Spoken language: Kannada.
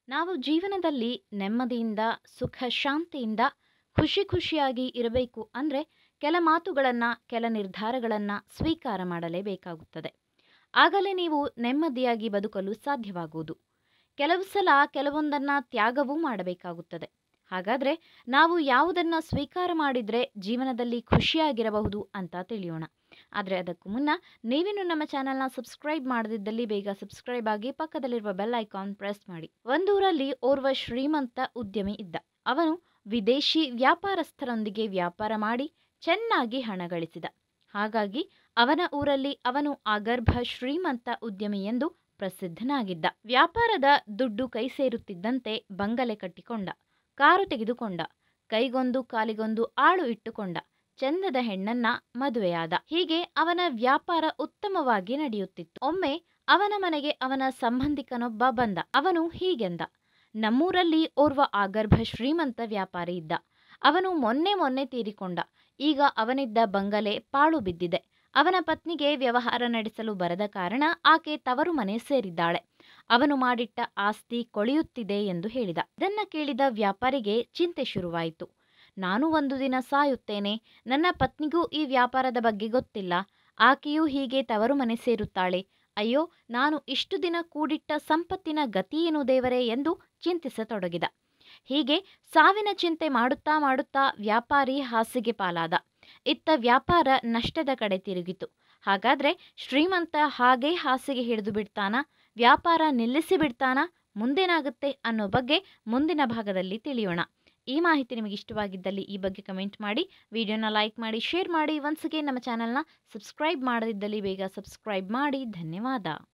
ನಾವು ಜೀವನದಲ್ಲಿ ನೆಮ್ಮದಿಯಿಂದ ಸುಖ ಶಾಂತಿಯಿಂದ ಖುಷಿ ಖುಷಿಯಾಗಿ ಇರಬೇಕು ಅಂದರೆ ಕೆಲ ಮಾತುಗಳನ್ನು ಕೆಲ ನಿರ್ಧಾರಗಳನ್ನು ಸ್ವೀಕಾರ ಮಾಡಲೇಬೇಕಾಗುತ್ತದೆ ಆಗಲೇ ನೀವು ನೆಮ್ಮದಿಯಾಗಿ ಬದುಕಲು ಸಾಧ್ಯವಾಗುವುದು ಕೆಲವು ಸಲ ಕೆಲವೊಂದನ್ನು ತ್ಯಾಗವೂ ಮಾಡಬೇಕಾಗುತ್ತದೆ ಹಾಗಾದರೆ ನಾವು ಯಾವುದನ್ನು ಸ್ವೀಕಾರ ಮಾಡಿದರೆ ಜೀವನದಲ್ಲಿ ಖುಷಿಯಾಗಿರಬಹುದು ಅಂತ ತಿಳಿಯೋಣ ಆದರೆ ಅದಕ್ಕೂ ಮುನ್ನ ನೀವಿನ್ನು ನಮ್ಮ ಚಾನಲ್ನ ಸಬ್ಸ್ಕ್ರೈಬ್ ಮಾಡದಿದ್ದಲ್ಲಿ ಬೇಗ ಸಬ್ಸ್ಕ್ರೈಬ್ ಆಗಿ ಪಕ್ಕದಲ್ಲಿರುವ ಬೆಲ್ ಐಕಾನ್ ಪ್ರೆಸ್ ಮಾಡಿ ಒಂದೂರಲ್ಲಿ ಓರ್ವ ಶ್ರೀಮಂತ ಉದ್ಯಮಿ ಇದ್ದ ಅವನು ವಿದೇಶಿ ವ್ಯಾಪಾರಸ್ಥರೊಂದಿಗೆ ವ್ಯಾಪಾರ ಮಾಡಿ ಚೆನ್ನಾಗಿ ಹಣ ಗಳಿಸಿದ ಹಾಗಾಗಿ ಅವನ ಊರಲ್ಲಿ ಅವನು ಆಗರ್ಭ ಶ್ರೀಮಂತ ಉದ್ಯಮಿ ಎಂದು ಪ್ರಸಿದ್ಧನಾಗಿದ್ದ ವ್ಯಾಪಾರದ ದುಡ್ಡು ಕೈ ಸೇರುತ್ತಿದ್ದಂತೆ ಬಂಗಲೆ ಕಟ್ಟಿಕೊಂಡ ಕಾರು ತೆಗೆದುಕೊಂಡ ಕೈಗೊಂದು ಕಾಲಿಗೊಂದು ಆಳು ಇಟ್ಟುಕೊಂಡ ಚಂದದ ಹೆಣ್ಣನ್ನ ಮದುವೆಯಾದ ಹೀಗೆ ಅವನ ವ್ಯಾಪಾರ ಉತ್ತಮವಾಗಿ ನಡೆಯುತ್ತಿತ್ತು ಒಮ್ಮೆ ಅವನ ಮನೆಗೆ ಅವನ ಸಂಬಂಧಿಕನೊಬ್ಬ ಬಂದ ಅವನು ಹೀಗೆಂದ ನಮ್ಮೂರಲ್ಲಿ ಓರ್ವ ಆಗರ್ಭ ಶ್ರೀಮಂತ ವ್ಯಾಪಾರಿ ಇದ್ದ ಅವನು ಮೊನ್ನೆ ಮೊನ್ನೆ ತೀರಿಕೊಂಡ ಈಗ ಅವನಿದ್ದ ಬಂಗಲೆ ಪಾಳು ಬಿದ್ದಿದೆ ಅವನ ಪತ್ನಿಗೆ ವ್ಯವಹಾರ ನಡೆಸಲು ಬರದ ಕಾರಣ ಆಕೆ ತವರು ಮನೆ ಸೇರಿದ್ದಾಳೆ ಅವನು ಮಾಡಿಟ್ಟ ಆಸ್ತಿ ಕೊಳೆಯುತ್ತಿದೆ ಎಂದು ಹೇಳಿದ ಇದನ್ನ ಕೇಳಿದ ವ್ಯಾಪಾರಿಗೆ ಚಿಂತೆ ಶುರುವಾಯಿತು ನಾನು ಒಂದು ದಿನ ಸಾಯುತ್ತೇನೆ ನನ್ನ ಪತ್ನಿಗೂ ಈ ವ್ಯಾಪಾರದ ಬಗ್ಗೆ ಗೊತ್ತಿಲ್ಲ ಆಕೆಯೂ ಹೀಗೆ ತವರು ಮನೆ ಸೇರುತ್ತಾಳೆ ಅಯ್ಯೋ ನಾನು ಇಷ್ಟು ದಿನ ಕೂಡಿಟ್ಟ ಸಂಪತ್ತಿನ ಗತಿಯೇನು ದೇವರೇ ಎಂದು ಚಿಂತಿಸತೊಡಗಿದ ಹೀಗೆ ಸಾವಿನ ಚಿಂತೆ ಮಾಡುತ್ತಾ ಮಾಡುತ್ತಾ ವ್ಯಾಪಾರಿ ಹಾಸಿಗೆ ಪಾಲಾದ ಇತ್ತ ವ್ಯಾಪಾರ ನಷ್ಟದ ಕಡೆ ತಿರುಗಿತು ಹಾಗಾದ್ರೆ ಶ್ರೀಮಂತ ಹಾಗೇ ಹಾಸಿಗೆ ಹಿಡಿದು ಬಿಡ್ತಾನ ವ್ಯಾಪಾರ ನಿಲ್ಲಿಸಿ ಬಿಡ್ತಾನ ಮುಂದೇನಾಗುತ್ತೆ ಅನ್ನೋ ಬಗ್ಗೆ ಮುಂದಿನ ಭಾಗದಲ್ಲಿ ತಿಳಿಯೋಣ ಈ ಮಾಹಿತಿ ನಿಮಗೆ ಇಷ್ಟವಾಗಿದ್ದಲ್ಲಿ ಈ ಬಗ್ಗೆ ಕಮೆಂಟ್ ಮಾಡಿ ವಿಡಿಯೋನ ಲೈಕ್ ಮಾಡಿ ಶೇರ್ ಮಾಡಿ ಒನ್ಸ್ಗೆ ನಮ್ಮ ಚಾನಲ್ನ ಸಬ್ಸ್ಕ್ರೈಬ್ ಮಾಡದಿದ್ದಲ್ಲಿ ಬೇಗ ಸಬ್ಸ್ಕ್ರೈಬ್ ಮಾಡಿ ಧನ್ಯವಾದ